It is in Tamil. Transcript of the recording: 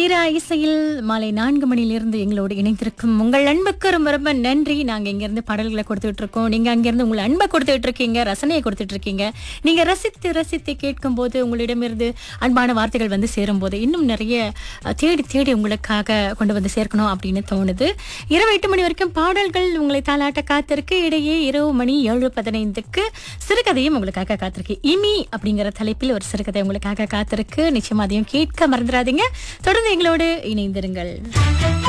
தீரா இசையில் மாலை நான்கு மணியிலிருந்து எங்களோடு இணைந்திருக்கும் உங்கள் அன்புக்கு ரொம்ப ரொம்ப நன்றி நாங்க இங்கிருந்து பாடல்களை கொடுத்துட்டு இருக்கோம் நீங்க அங்கிருந்து உங்களை அன்பை கொடுத்துட்டு இருக்கீங்க ரசனையை கொடுத்துட்டு இருக்கீங்க நீங்க ரசித்து ரசித்து கேட்கும் போது உங்களிடமிருந்து அன்பான வார்த்தைகள் வந்து சேரும் போது இன்னும் நிறைய அஹ், தேடி தேடி உங்களுக்காக கொண்டு வந்து சேர்க்கணும் அப்படின்னு தோணுது இரவு எட்டு மணி வரைக்கும் பாடல்கள் உங்களை தாளாட்ட காத்திருக்கு இடையே இரவு மணி ஏழு பதினைந்துக்கு சிறுகதையும் உங்களுக்காக காத்திருக்கு இமி அப்படிங்கிற தலைப்பில் ஒரு சிறுகதை உங்களுக்காக காத்திருக்கு நிச்சயமா அதையும் கேட்க மறந்துடாதீங்க தொடர்ந்து எங்களோடு இணைந்திருங்கள்